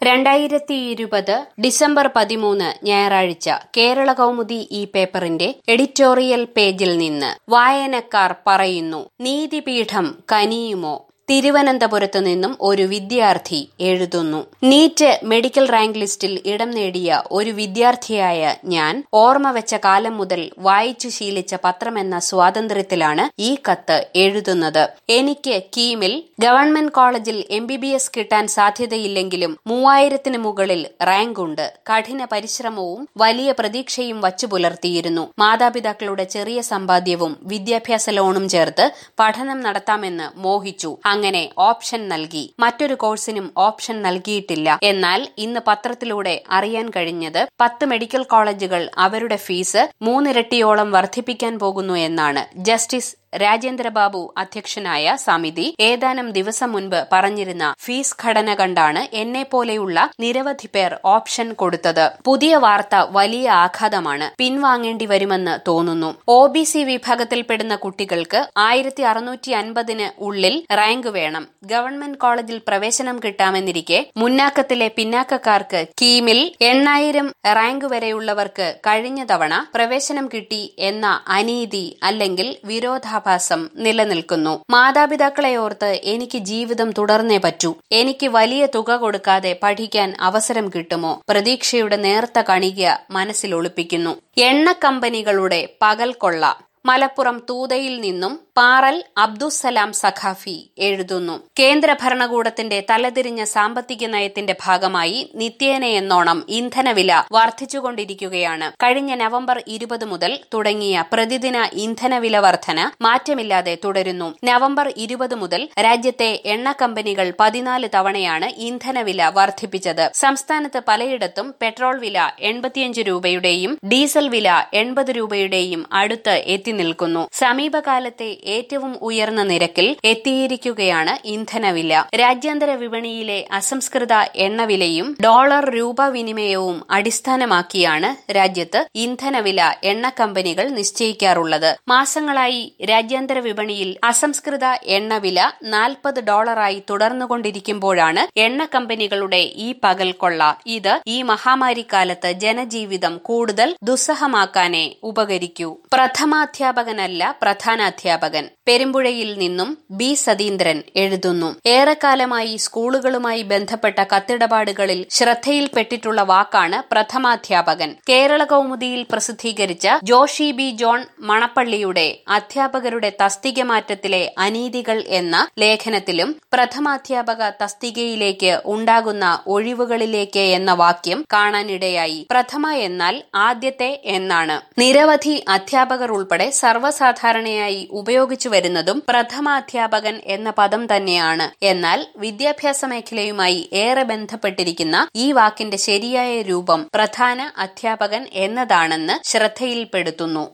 രണ്ടായിരത്തി ഇരുപത് ഡിസംബർ പതിമൂന്ന് ഞായറാഴ്ച കേരള കൗമുദി ഈ പേപ്പറിന്റെ എഡിറ്റോറിയൽ പേജിൽ നിന്ന് വായനക്കാർ പറയുന്നു നീതിപീഠം കനിയുമോ തിരുവനന്തപുരത്ത് നിന്നും ഒരു വിദ്യാർത്ഥി എഴുതുന്നു നീറ്റ് മെഡിക്കൽ റാങ്ക് ലിസ്റ്റിൽ ഇടം നേടിയ ഒരു വിദ്യാർത്ഥിയായ ഞാൻ ഓർമ്മ വെച്ച കാലം മുതൽ വായിച്ചു ശീലിച്ച പത്രമെന്ന സ്വാതന്ത്ര്യത്തിലാണ് ഈ കത്ത് എഴുതുന്നത് എനിക്ക് കീമിൽ ഗവൺമെന്റ് കോളേജിൽ എം ബി ബി എസ് കിട്ടാൻ സാധ്യതയില്ലെങ്കിലും മൂവായിരത്തിന് മുകളിൽ റാങ്ക് ഉണ്ട് കഠിന പരിശ്രമവും വലിയ പ്രതീക്ഷയും വച്ചു പുലർത്തിയിരുന്നു മാതാപിതാക്കളുടെ ചെറിയ സമ്പാദ്യവും വിദ്യാഭ്യാസ ലോണും ചേർത്ത് പഠനം നടത്താമെന്ന് മോഹിച്ചു അങ്ങനെ ഓപ്ഷൻ നൽകി മറ്റൊരു കോഴ്സിനും ഓപ്ഷൻ നൽകിയിട്ടില്ല എന്നാൽ ഇന്ന് പത്രത്തിലൂടെ അറിയാൻ കഴിഞ്ഞത് പത്ത് മെഡിക്കൽ കോളേജുകൾ അവരുടെ ഫീസ് മൂന്നിരട്ടിയോളം വർദ്ധിപ്പിക്കാൻ പോകുന്നു എന്നാണ് ജസ്റ്റിസ് രാജേന്ദ്രബാബു അധ്യക്ഷനായ സമിതി ഏതാനും ദിവസം മുൻപ് പറഞ്ഞിരുന്ന ഫീസ് ഘടന കണ്ടാണ് എന്നെ പോലെയുള്ള നിരവധി പേർ ഓപ്ഷൻ കൊടുത്തത് പുതിയ വാർത്ത വലിയ ആഘാതമാണ് പിൻവാങ്ങേണ്ടി വരുമെന്ന് തോന്നുന്നു ഒ ബി സി വിഭാഗത്തിൽപ്പെടുന്ന കുട്ടികൾക്ക് ആയിരത്തി അറുന്നൂറ്റി അൻപതിന് ഉള്ളിൽ റാങ്ക് വേണം ഗവൺമെന്റ് കോളേജിൽ പ്രവേശനം കിട്ടാമെന്നിരിക്കെ മുന്നാക്കത്തിലെ പിന്നാക്കക്കാർക്ക് കീമിൽ എണ്ണായിരം റാങ്ക് വരെയുള്ളവർക്ക് കഴിഞ്ഞ തവണ പ്രവേശനം കിട്ടി എന്ന അനീതി അല്ലെങ്കിൽ വിരോധാ വിരോധാഭാസം നിലനിൽക്കുന്നു മാതാപിതാക്കളെ ഓർത്ത് എനിക്ക് ജീവിതം തുടർന്നേ പറ്റൂ എനിക്ക് വലിയ തുക കൊടുക്കാതെ പഠിക്കാൻ അവസരം കിട്ടുമോ പ്രതീക്ഷയുടെ നേർത്ത കണിക മനസ്സിൽ ഒളിപ്പിക്കുന്നു എണ്ണ കമ്പനികളുടെ പകൽ കൊള്ള മലപ്പുറം തൂതയിൽ നിന്നും പാറൽ അബ്ദുസലാം സഖാഫി എഴുതുന്നു കേന്ദ്ര ഭരണകൂടത്തിന്റെ തലതിരിഞ്ഞ സാമ്പത്തിക നയത്തിന്റെ ഭാഗമായി നിത്യേനയെന്നോണം ഇന്ധനവില വർദ്ധിച്ചുകൊണ്ടിരിക്കുകയാണ് കഴിഞ്ഞ നവംബർ ഇരുപത് മുതൽ തുടങ്ങിയ പ്രതിദിന ഇന്ധനവില വർധന മാറ്റമില്ലാതെ തുടരുന്നു നവംബർ ഇരുപത് മുതൽ രാജ്യത്തെ എണ്ണ കമ്പനികൾ പതിനാല് തവണയാണ് ഇന്ധനവില വർദ്ധിപ്പിച്ചത് സംസ്ഥാനത്ത് പലയിടത്തും പെട്രോൾ വില എൺപത്തിയഞ്ച് രൂപയുടെയും ഡീസൽ വില എൺപത് രൂപയുടെയും അടുത്ത് എത്തി നിൽക്കുന്നു സമീപകാലത്തെ ഏറ്റവും ഉയർന്ന നിരക്കിൽ എത്തിയിരിക്കുകയാണ് ഇന്ധനവില രാജ്യാന്തര വിപണിയിലെ അസംസ്കൃത എണ്ണവിലയും ഡോളർ രൂപ വിനിമയവും അടിസ്ഥാനമാക്കിയാണ് രാജ്യത്ത് ഇന്ധനവില എണ്ണ കമ്പനികൾ നിശ്ചയിക്കാറുള്ളത് മാസങ്ങളായി രാജ്യാന്തര വിപണിയിൽ അസംസ്കൃത എണ്ണവില നാൽപ്പത് ഡോളറായി തുടർന്നുകൊണ്ടിരിക്കുമ്പോഴാണ് എണ്ണ കമ്പനികളുടെ ഈ പകൽ കൊള്ള ഇത് ഈ മഹാമാരിക്കാലത്ത് ജനജീവിതം കൂടുതൽ ദുസ്സഹമാക്കാനേ ഉപകരിക്കൂ പ്രഥമാധ്യാപകനല്ല പ്രധാനാധ്യാപകൻ പെരുമ്പുഴയിൽ നിന്നും ബി സതീന്ദ്രൻ എഴുതുന്നു ഏറെക്കാലമായി സ്കൂളുകളുമായി ബന്ധപ്പെട്ട കത്തിടപാടുകളിൽ ശ്രദ്ധയിൽപ്പെട്ടിട്ടുള്ള വാക്കാണ് പ്രഥമാധ്യാപകൻ കേരള കൗമുദിയിൽ പ്രസിദ്ധീകരിച്ച ജോഷി ബി ജോൺ മണപ്പള്ളിയുടെ അധ്യാപകരുടെ തസ്തിക മാറ്റത്തിലെ അനീതികൾ എന്ന ലേഖനത്തിലും പ്രഥമാധ്യാപക തസ്തികയിലേക്ക് ഉണ്ടാകുന്ന ഒഴിവുകളിലേക്ക് എന്ന വാക്യം കാണാനിടയായി പ്രഥമ എന്നാൽ ആദ്യത്തെ എന്നാണ് നിരവധി അധ്യാപകർ ഉൾപ്പെടെ സർവ്വസാധാരണയായി ഉപയോഗിച്ചു വരുന്നതും പ്രഥമാധ്യാപകൻ എന്ന പദം തന്നെയാണ് എന്നാൽ വിദ്യാഭ്യാസ മേഖലയുമായി ഏറെ ബന്ധപ്പെട്ടിരിക്കുന്ന ഈ വാക്കിന്റെ ശരിയായ രൂപം പ്രധാന അധ്യാപകൻ എന്നതാണെന്ന് ശ്രദ്ധയിൽപ്പെടുത്തുന്നു